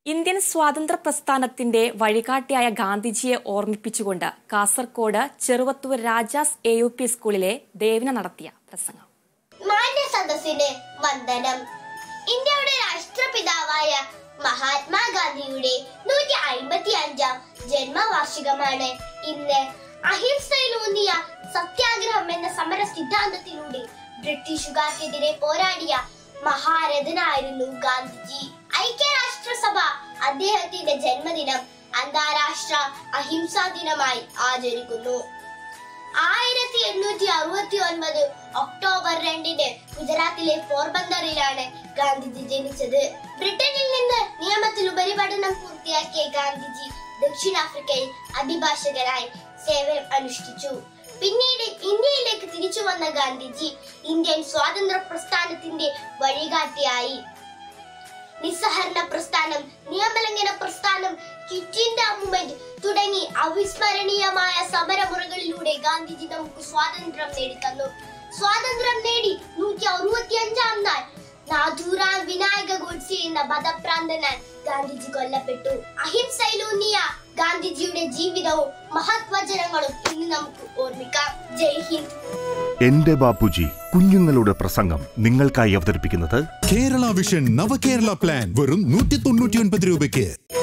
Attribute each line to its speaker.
Speaker 1: Indian സ്വാതന്ത്ര്യ പ്രസ്ഥാനത്തിന്റെ വഴികാട്ടിയായ ഗാന്ധിജിയെ ഓർമ്മിപ്പിച്ചുകൊണ്ട് Kasaragod Cheruvathur Rajas A U P സ്കൂളിലെ ദേവന നടത്തിയ പ്രസംഗം
Speaker 2: മാന്യ സദസ്സിന് വന്ദനം ഇന്ത്യയുടെ രാഷ്ട്രപിതാവായ മഹാത്മാഗാന്ധിയുടെ നൂറ്റി അമ്പത്തി അഞ്ചാം ജന്മവാർഷികമാണ് ഇന്ന് അഹിംസയിലൂന്നിയ സത്യാഗ്രഹം എന്ന സമര സിദ്ധാന്തത്തിലൂടെ ബ്രിട്ടീഷുകാർക്കെതിരെ പോരാടിയ മഹാരഥനായിരുന്നു ഗാന്ധിജി ഐക്യരാഷ്ട്രസഭ അദ്ദേഹത്തിന്റെ ജന്മദിനം അന്താരാഷ്ട്ര അഹിംസാ ദിനമായി ആചരിക്കുന്നു ആയിരത്തി എണ്ണൂറ്റി അറുപത്തി ഒൻപത് ഒക്ടോബർ രണ്ടിന് ഗുജറാത്തിലെ പോർബന്തറിലാണ് ഗാന്ധിജി ജനിച്ചത് ബ്രിട്ടനിൽ നിന്ന് നിയമത്തിൽ ഉപരിപഠനം പൂർത്തിയാക്കിയ ഗാന്ധിജി ദക്ഷിണാഫ്രിക്കയിൽ അഭിഭാഷകനായി സേവനം അനുഷ്ഠിച്ചു പിന്നീട് ഇന്ത്യയിലേക്ക് തിരിച്ചു വന്ന ഗാന്ധിജി ഇന്ത്യൻ സ്വാതന്ത്ര്യ പ്രസ്ഥാനത്തിന്റെ വഴികാട്ടിയായി നിസ്സഹരണ പ്രസ്ഥാനം നിയമലംഘന പ്രസ്ഥാനം ക്വിറ്റ് ഇന്ത്യ മൂവ്മെന്റ് തുടങ്ങി അവിസ്മരണീയമായ സമരമുറകളിലൂടെ ഗാന്ധിജി നമുക്ക് സ്വാതന്ത്ര്യം നേടിത്തന്നു സ്വാതന്ത്ര്യം നേടി നൂറ്റി അറുപത്തി അഞ്ചാം നാൾ നാഥുറാം വിനായക ഗോഡ്സെ എന്ന മതഭ്രാന്തനാൽ ഗാന്ധിജി കൊല്ലപ്പെട്ടു അഹിംസയിലൂന്നിയ ഗാന്ധിജിയുടെ ജീവിതവും മഹത്വചനങ്ങളും ഇന്ന് നമുക്ക് ഓർമ്മിക്കാം ജയ് ഹിന്ദ്
Speaker 3: എന്റെ ബാപ്പുജി കുഞ്ഞുങ്ങളുടെ പ്രസംഗം നിങ്ങൾക്കായി അവതരിപ്പിക്കുന്നത്
Speaker 4: കേരള വിഷൻ നവകേരള പ്ലാൻ വെറും നൂറ്റി തൊണ്ണൂറ്റി ഒൻപത് രൂപയ്ക്ക്